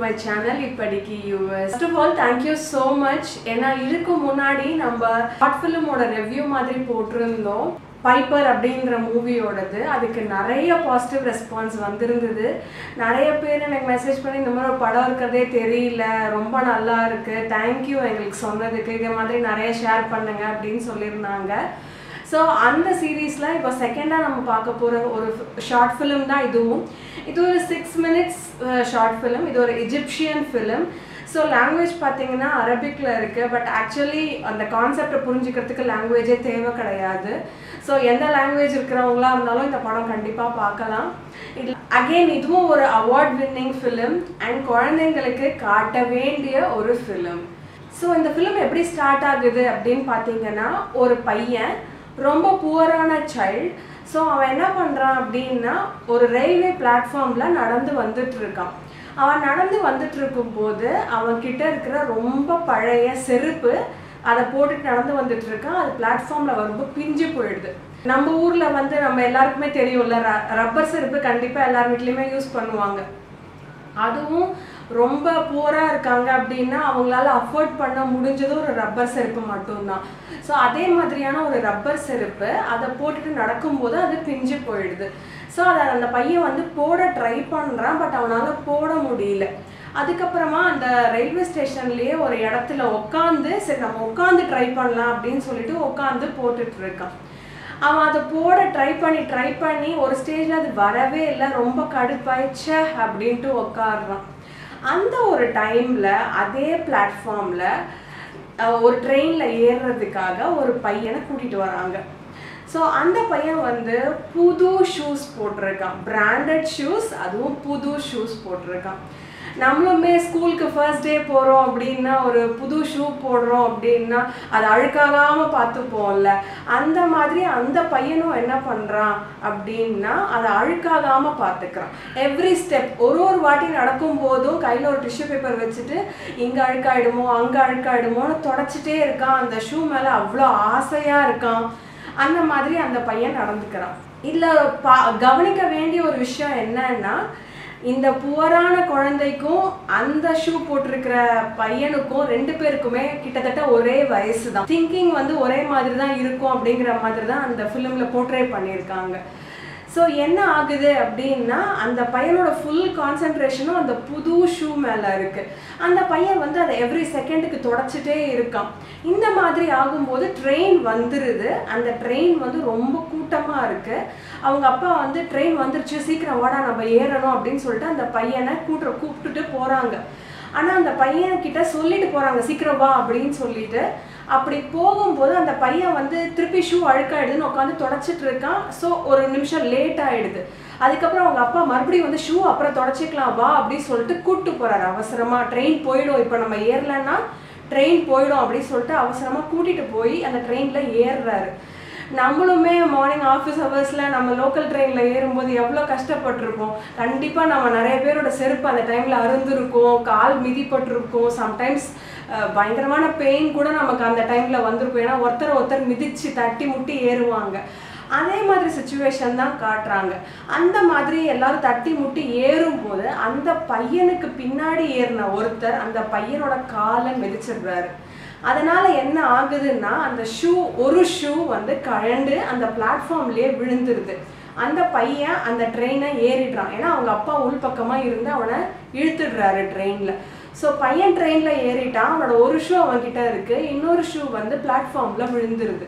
my channel இப்படிக்கு us first of all thank you so much ஏன்னா இதுக்கு முன்னாடி நம்ம ஷார்ட் ஃபிலிமோட ரிவ்யூ மாதிரி போட்டிருந்தோம் பைப்பர் அப்படின்ற மூவியோடது அதுக்கு நிறைய பாசிட்டிவ் ரெஸ்பான்ஸ் வந்திருந்தது நிறைய பேர் எனக்கு மெசேஜ் பண்ணி இந்த மாதிரி ஒரு படம் இருக்கிறதே தெரியல ரொம்ப நல்லா இருக்கு தேங்க்யூ எங்களுக்கு சொன்னதுக்கு இதே மாதிரி நிறைய ஷேர் பண்ணுங்க அப்படின்னு சொல்லியிருந்தாங்க ஸோ அந்த சீரீஸில் இப்போ செகண்டாக நம்ம பார்க்க போகிற ஒரு ஷார்ட் ஃபிலிம் தான் இதுவும் இது ஒரு சிக்ஸ் மினிட்ஸ் ஷார்ட் ஃபிலிம் இது ஒரு இஜிப்ஷியன் ஃபிலிம் ஸோ லாங்குவேஜ் பார்த்தீங்கன்னா அரபிக்கில் இருக்குது பட் ஆக்சுவலி அந்த கான்செப்டை புரிஞ்சுக்கிறதுக்கு லாங்குவேஜே தேவை கிடையாது ஸோ எந்த லாங்குவேஜ் இருக்கிறவங்களா இருந்தாலும் இந்த படம் கண்டிப்பாக பார்க்கலாம் இது அகெயின் இதுவும் ஒரு அவார்ட் வின்னிங் ஃபிலிம் அண்ட் குழந்தைங்களுக்கு காட்ட வேண்டிய ஒரு ஃபிலிம் ஸோ இந்த ஃபிலிம் எப்படி ஸ்டார்ட் ஆகுது அப்படின்னு பார்த்தீங்கன்னா ஒரு பையன் ரொம்ப புவரான சைல்டு ஸோ அவன் என்ன பண்ணுறான் அப்படின்னா ஒரு ரயில்வே பிளாட்ஃபார்மில் நடந்து வந்துட்டு இருக்கான் அவன் நடந்து வந்துட்டு இருக்கும்போது அவன் கிட்ட இருக்கிற ரொம்ப பழைய செருப்பு அதை போட்டுட்டு நடந்து வந்துட்டு இருக்கான் அது பிளாட்ஃபார்மில் வரும்போது பிஞ்சு போயிடுது நம்ம ஊரில் வந்து நம்ம எல்லாருக்குமே தெரியும்ல ரப்பர் செருப்பு கண்டிப்பாக எல்லார் வீட்லேயுமே யூஸ் பண்ணுவாங்க அதுவும் ரொம்ப போராக இருக்காங்க அப்படின்னா அவங்களால அஃபோர்ட் பண்ண முடிஞ்சது ஒரு ரப்பர் செருப்பு மட்டும்தான் ஸோ அதே மாதிரியான ஒரு ரப்பர் செருப்பு அதை போட்டுட்டு நடக்கும்போது அது பிஞ்சு போயிடுது ஸோ அதை அந்த பையன் வந்து போட ட்ரை பண்ணுறான் பட் அவனால் போட முடியல அதுக்கப்புறமா அந்த ரயில்வே ஸ்டேஷன்லேயே ஒரு இடத்துல உட்காந்து சரி நம்ம உட்காந்து ட்ரை பண்ணலாம் அப்படின்னு சொல்லிட்டு உட்காந்து போட்டுட்டு இருக்கான் அவன் அதை போட ட்ரை பண்ணி ட்ரை பண்ணி ஒரு ஸ்டேஜில் அது வரவே இல்லை ரொம்ப கடுப்பாயிச்ச அப்படின்ட்டு உட்காடுறான் அந்த ஒரு டைமில் அதே பிளாட்ஃபார்மில் ஒரு ட்ரெயினில் ஏறுறதுக்காக ஒரு பையனை கூட்டிகிட்டு வராங்க ஸோ அந்த பையன் வந்து புது ஷூஸ் போட்டிருக்கான் பிராண்டட் ஷூஸ் அதுவும் புது ஷூஸ் போட்டிருக்கான் நம்மளுமே ஸ்கூலுக்கு ஃபர்ஸ்ட் டே போகிறோம் அப்படின்னா ஒரு புது ஷூ போடுறோம் அப்படின்னா அது அழுக்காகாமல் பார்த்துப்போம்ல அந்த மாதிரி அந்த பையனும் என்ன பண்ணுறான் அப்படின்னா அதை அழுக்காகாமல் பார்த்துக்கிறான் எவ்ரி ஸ்டெப் ஒரு ஒரு வாட்டி நடக்கும் போதும் கையில் ஒரு டிஷ்யூ பேப்பர் வச்சுட்டு இங்கே அழுக்காயிடுமோ அங்கே அழுக்காயிடுமோன்னு தொடச்சிட்டே இருக்கான் அந்த ஷூ மேலே அவ்வளோ ஆசையாக இருக்கான் அந்த மாதிரி அந்த பையன் நடந்துக்கிறான் இதில் பா கவனிக்க வேண்டிய ஒரு விஷயம் என்னன்னா இந்த புவரான குழந்தைக்கும் அந்த ஷூ போட்டிருக்கிற பையனுக்கும் ரெண்டு பேருக்குமே கிட்டத்தட்ட ஒரே வயசு தான் திங்கிங் வந்து ஒரே மாதிரி தான் இருக்கும் அப்படிங்கிற மாதிரி தான் அந்த ஃபிலிமில் போர்ட்ரே பண்ணியிருக்காங்க ஸோ என்ன ஆகுது அப்படின்னா அந்த பையனோட ஃபுல் கான்சென்ட்ரேஷனும் அந்த புது ஷூ மேலே இருக்குது அந்த பையன் வந்து அதை எவ்ரி செகண்டுக்கு தொடச்சிட்டே இருக்கான் இந்த மாதிரி ஆகும்போது ட்ரெயின் வந்துடுது அந்த ட்ரெயின் வந்து ரொம்ப கூட்டமாக இருக்குது அவங்க அப்பா வந்து ட்ரெயின் வந்துருச்சு சீக்கிரம் வாடா நம்ம ஏறணும் அப்படின்னு சொல்லிட்டு அந்த பையனை கூட்டுற கூப்பிட்டுட்டு போகிறாங்க ஆனால் அந்த பையன்கிட்ட சொல்லிட்டு போகிறாங்க சீக்கிரம் வா அப்படின்னு சொல்லிட்டு அப்படி போகும்போது அந்த பையன் வந்து திருப்பி ஷூ அழுக்காயிடுதுன்னு உட்காந்து தொடச்சிட்டு இருக்கான் ஸோ ஒரு நிமிஷம் லேட் ஆயிடுது அதுக்கப்புறம் அவங்க அப்பா மறுபடியும் வந்து ஷூ அப்புறம் தொடச்சிக்கலாம் வா அப்படின்னு சொல்லிட்டு கூப்பிட்டு போறாரு அவசரமா ட்ரெயின் போயிடும் இப்போ நம்ம ஏறலன்னா ட்ரெயின் போயிடும் அப்படின்னு சொல்லிட்டு அவசரமா கூட்டிட்டு போய் அந்த ட்ரெயின்ல ஏறுறாரு நம்மளுமே மார்னிங் ஆஃபீஸ் ஹவர்ஸில் நம்ம லோக்கல் ட்ரெயினில் ஏறும்போது எவ்வளோ கஷ்டப்பட்டிருப்போம் கண்டிப்பாக நம்ம நிறைய பேரோட செருப்பு அந்த டைமில் அருந்திருக்கும் கால் மிதிப்பட்டிருக்கும் சம்டைம்ஸ் பயங்கரமான பெயின் கூட நமக்கு அந்த டைமில் வந்திருக்கும் ஏன்னா ஒருத்தர் ஒருத்தர் மிதித்து தட்டி முட்டி ஏறுவாங்க அதே மாதிரி சுச்சுவேஷன் தான் காட்டுறாங்க அந்த மாதிரி எல்லாரும் தட்டி முட்டி ஏறும்போது அந்த பையனுக்கு பின்னாடி ஏறின ஒருத்தர் அந்த பையனோட காலை மிதிச்சிடுறாரு அதனால என்ன ஆகுதுன்னா அந்த ஷூ ஒரு ஷூ வந்து கழண்டு அந்த பிளாட்ஃபார்ம்லயே விழுந்துருது அந்த பையன் அந்த ட்ரெயினை ஏறிடுறான் ஏன்னா அவங்க அப்பா உள்பக்கமாக இருந்து அவனை இழுத்துடுறாரு ட்ரெயினில் ஸோ பையன் ட்ரெயினில் ஏறிட்டான் அவனோட ஒரு ஷூ அவன்கிட்ட இருக்கு இன்னொரு ஷூ வந்து பிளாட்ஃபார்மில் விழுந்துருது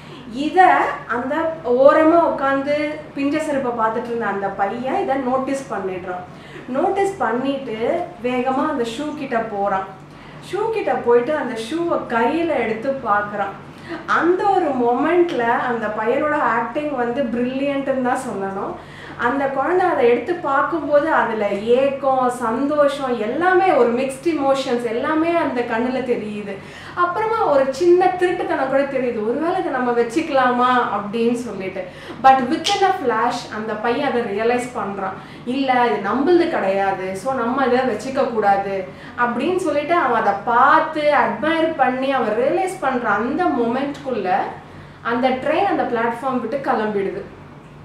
இதை அந்த ஓரமாக உட்காந்து பிஞ்ச செருப்பை பார்த்துட்டு இருந்த அந்த பையன் இதை நோட்டீஸ் பண்ணிடுறான் நோட்டீஸ் பண்ணிட்டு வேகமாக அந்த ஷூ கிட்ட போகிறான் ஷூ கிட்ட போயிட்டு அந்த ஷூவை கையில் எடுத்து பார்க்குறான் அந்த ஒரு மொமெண்ட்ல அந்த பையனோட ஆக்டிங் வந்து பிரில்லியன்ட்டுன்னு தான் சொல்லணும் அந்த குழந்தை அதை எடுத்து பார்க்கும்போது அதில் ஏக்கம் சந்தோஷம் எல்லாமே ஒரு மிக்ஸ்ட் இமோஷன்ஸ் எல்லாமே அந்த கண்ணில் தெரியுது அப்புறமா ஒரு சின்ன திருட்டுத்தனம் கூட தெரியுது ஒருவேளை இதை நம்ம வச்சுக்கலாமா அப்படின்னு சொல்லிட்டு பட் வித்தின் அ ஃப்ளாஷ் அந்த பையன் அதை ரியலைஸ் பண்ணுறான் இல்லை இது நம்மளது கிடையாது ஸோ நம்ம இதை வச்சுக்க கூடாது அப்படின்னு சொல்லிட்டு அவன் அதை பார்த்து அட்மையர் பண்ணி அவன் ரியலைஸ் பண்ணுற அந்த மொமெண்ட்குள்ள அந்த ட்ரெயின் அந்த பிளாட்ஃபார்ம் விட்டு கிளம்பிடுது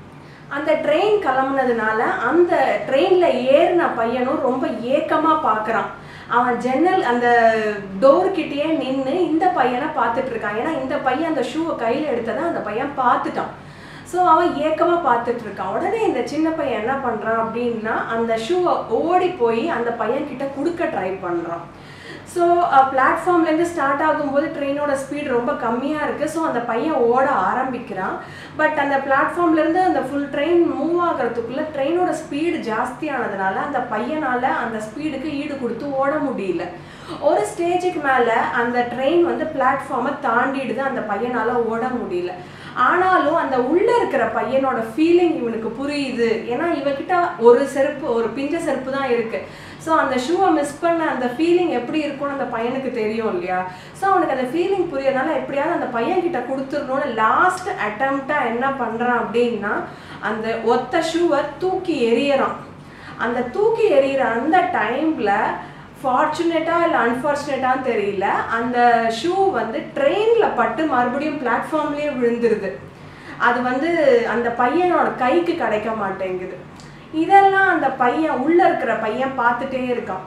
அந்த ட்ரெயின் கிளம்புனதுனால அந்த ட்ரெயினில் ஏறின பையனும் ரொம்ப ஏக்கமாக பார்க்குறான் அவன் ஜன்னல் அந்த டோர் கிட்டேயே நின்று இந்த பையனை பார்த்துட்டு இருக்கான் ஏன்னா இந்த பையன் அந்த ஷூவை கையில் எடுத்ததை அந்த பையன் பார்த்துட்டான் ஸோ அவன் ஏக்கமாக பார்த்துட்டு இருக்கான் உடனே இந்த சின்ன பையன் என்ன பண்ணுறான் அப்படின்னா அந்த ஷூவை ஓடி போய் அந்த பையன் கிட்ட கொடுக்க ட்ரை பண்ணுறான் ஸோ பிளாட்ஃபார்ம்லேருந்து ஸ்டார்ட் ஆகும்போது ட்ரெயினோட ஸ்பீட் ரொம்ப கம்மியாக இருக்குது ஸோ அந்த பையன் ஓட ஆரம்பிக்கிறான் பட் அந்த பிளாட்ஃபார்ம்லேருந்து அந்த ஃபுல் ட்ரெயின் மூவ் ஆகிறதுக்குள்ளே ட்ரெயினோட ஸ்பீடு ஜாஸ்தியானதுனால அந்த பையனால் அந்த ஸ்பீடுக்கு ஈடு கொடுத்து ஓட முடியல ஒரு ஸ்டேஜுக்கு மேலே அந்த ட்ரெயின் வந்து பிளாட்ஃபார்மை தாண்டிடுது அந்த பையனால் ஓட முடியல ஆனாலும் அந்த உள்ள இருக்கிற பையனோட ஃபீலிங் இவனுக்கு புரியுது ஏன்னா இவகிட்ட ஒரு செருப்பு ஒரு பிஞ்ச செருப்பு தான் இருக்கு ஸோ அந்த ஷூவை மிஸ் பண்ண அந்த ஃபீலிங் எப்படி இருக்கும்னு அந்த பையனுக்கு தெரியும் இல்லையா ஸோ அவனுக்கு அந்த ஃபீலிங் புரியறதுனால எப்படியாவது அந்த பையன் கிட்ட கொடுத்துடணும்னு லாஸ்ட் அட்டம்ப்டா என்ன பண்றான் அப்படின்னா அந்த ஒத்த ஷூவை தூக்கி எறியறான் அந்த தூக்கி எறிகிற அந்த டைம்ல ஃபார்ச்சுனேட்டா இல்லை அன்ஃபார்ச்சுனேட்டான்னு தெரியல அந்த ஷூ வந்து ட்ரெயினில் பட்டு மறுபடியும் பிளாட்ஃபார்ம்லேயே விழுந்துருது அது வந்து அந்த பையனோட கைக்கு கிடைக்க மாட்டேங்குது இதெல்லாம் அந்த பையன் உள்ளே இருக்கிற பையன் பார்த்துட்டே இருக்கான்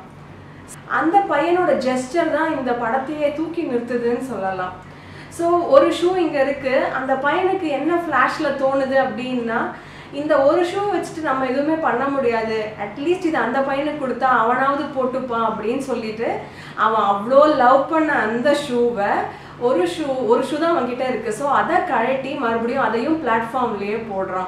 அந்த பையனோட ஜெஸ்டர் தான் இந்த படத்தையே தூக்கி நிறுத்துதுன்னு சொல்லலாம் ஸோ ஒரு ஷூ இங்கே இருக்குது அந்த பையனுக்கு என்ன ஃப்ளாஷில் தோணுது அப்படின்னா இந்த ஒரு ஷூ வச்சுட்டு நம்ம எதுவுமே பண்ண முடியாது அட்லீஸ்ட் இது அந்த பையனுக்கு கொடுத்தா அவனாவது போட்டுப்பான் அப்படின்னு சொல்லிட்டு அவன் அவ்வளோ லவ் பண்ண அந்த ஷூவை ஒரு ஷூ ஒரு ஷூ தான் அவன்கிட்ட இருக்குது ஸோ அதை கழட்டி மறுபடியும் அதையும் பிளாட்ஃபார்ம்லேயே போடுறான்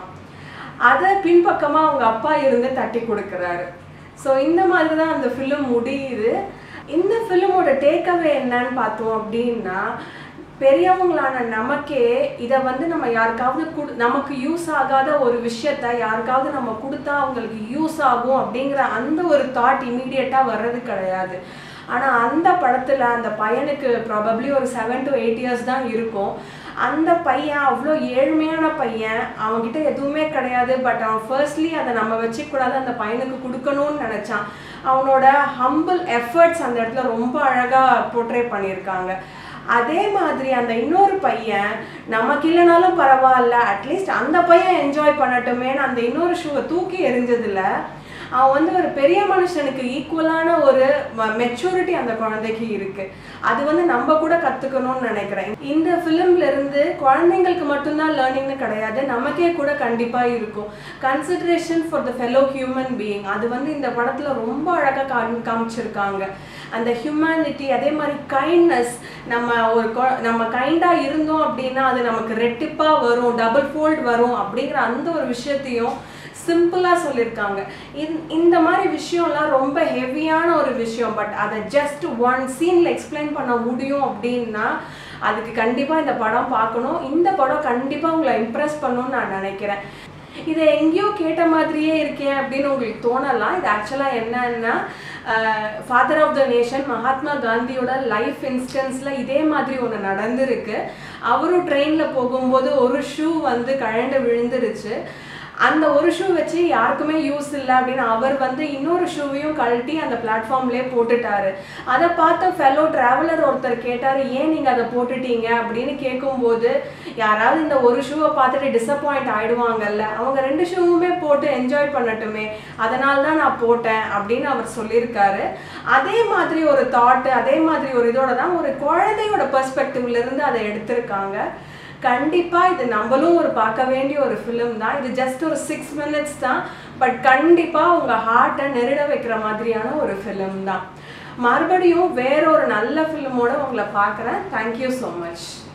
அதை பின்பக்கமாக அவங்க அப்பா இருந்து தட்டி கொடுக்குறாரு ஸோ இந்த மாதிரி தான் அந்த ஃபிலிம் முடியுது இந்த ஃபிலிமோட டேக்அவே என்னன்னு பார்த்தோம் அப்படின்னா பெரியவங்களான நமக்கே இதை வந்து நம்ம யாருக்காவது குடு நமக்கு யூஸ் ஆகாத ஒரு விஷயத்த யாருக்காவது நம்ம கொடுத்தா அவங்களுக்கு யூஸ் ஆகும் அப்படிங்கிற அந்த ஒரு தாட் இமீடியட்டாக வர்றது கிடையாது ஆனால் அந்த படத்தில் அந்த பையனுக்கு ப்ராபப்ளி ஒரு செவன் டு எயிட் இயர்ஸ் தான் இருக்கும் அந்த பையன் அவ்வளோ ஏழ்மையான பையன் அவன்கிட்ட எதுவுமே கிடையாது பட் அவன் ஃபர்ஸ்ட்லி அதை நம்ம வச்சுக்கூடாது அந்த பையனுக்கு கொடுக்கணும்னு நினச்சான் அவனோட ஹம்பிள் எஃபர்ட்ஸ் அந்த இடத்துல ரொம்ப அழகாக போர்ட்ரே பண்ணியிருக்காங்க அதே மாதிரி அந்த இன்னொரு பையன் நமக்கு இல்லைனாலும் பரவாயில்ல அட்லீஸ்ட் அந்த பையன் என்ஜாய் பண்ணட்டுமேன்னு அந்த இன்னொரு ஷூவை தூக்கி எரிஞ்சதுல அவன் வந்து ஒரு பெரிய மனுஷனுக்கு ஈக்குவலான ஒரு மெச்சூரிட்டி அந்த குழந்தைக்கு இருக்கு அது வந்து நம்ம கூட கத்துக்கணும்னு நினைக்கிறேன் இந்த ஃபிலிம்ல இருந்து குழந்தைங்களுக்கு மட்டும்தான் லேர்னிங்னு கிடையாது நமக்கே கூட கண்டிப்பா இருக்கும் consideration for the fellow human being அது வந்து இந்த படத்துல ரொம்ப அழகா காமி காமிச்சிருக்காங்க அந்த ஹியூமனிட்டி அதே மாதிரி கைண்ட்னஸ் நம்ம ஒரு கொ- நம்ம கைண்டாக இருந்தோம் அப்படின்னா அது நமக்கு ரெட்டிப்பாக வரும் டபுள் ஃபோல்ட் வரும் அப்படிங்கிற அந்த ஒரு விஷயத்தையும் சிம்பிளாக சொல்லியிருக்காங்க இந் இந்த மாதிரி விஷயம்லாம் ரொம்ப ஹெவியான ஒரு விஷயம் பட் அதை ஜஸ்ட் ஒன் சீனில் எக்ஸ்பிளைன் பண்ண முடியும் அப்படின்னா அதுக்கு கண்டிப்பாக இந்த படம் பார்க்கணும் இந்த படம் கண்டிப்பாக உங்களை இம்ப்ரெஸ் பண்ணும்னு நான் நினைக்கிறேன் இதை எங்கேயோ கேட்ட மாதிரியே இருக்கே அப்படின்னு உங்களுக்கு தோணலாம் இது ஆக்சுவலாக என்னன்னா father of the nation Mahatma காந்தியோட லைஃப் இன்ஸ்டன்ஸில் இதே மாதிரி ஒன்று நடந்திருக்கு அவரும் ட்ரெயினில் போகும்போது ஒரு ஷூ வந்து கழண்டு விழுந்துருச்சு அந்த ஒரு ஷூ வச்சு யாருக்குமே யூஸ் இல்லை அப்படின்னு அவர் வந்து இன்னொரு ஷூவையும் கழட்டி அந்த பிளாட்ஃபார்ம்லேயே போட்டுட்டாரு அதை பார்த்த ஃபெலோ டிராவலர் ஒருத்தர் கேட்டார் ஏன் நீங்கள் அதை போட்டுட்டீங்க அப்படின்னு கேட்கும்போது யாராவது இந்த ஒரு ஷூவை பார்த்துட்டு டிசப்பாயிண்ட் ஆயிடுவாங்கல்ல அவங்க ரெண்டு ஷூவுமே போட்டு என்ஜாய் பண்ணட்டுமே அதனால தான் நான் போட்டேன் அப்படின்னு அவர் சொல்லியிருக்காரு அதே மாதிரி ஒரு தாட்டு அதே மாதிரி ஒரு இதோட தான் ஒரு குழந்தையோட பெர்ஸ்பெக்டிவ்ல இருந்து அதை எடுத்திருக்காங்க கண்டிப்பா இது நம்மளும் ஒரு பார்க்க வேண்டிய ஒரு ஃபிலிம் தான் இது ஜஸ்ட் ஒரு சிக்ஸ் மினிட்ஸ் தான் பட் கண்டிப்பா உங்க ஹார்ட்டை நெருட வைக்கிற மாதிரியான ஒரு ஃபிலிம் தான் மறுபடியும் வேற ஒரு நல்ல ஃபிலிமோட உங்களை பார்க்குறேன் தேங்க்யூ ஸோ மச்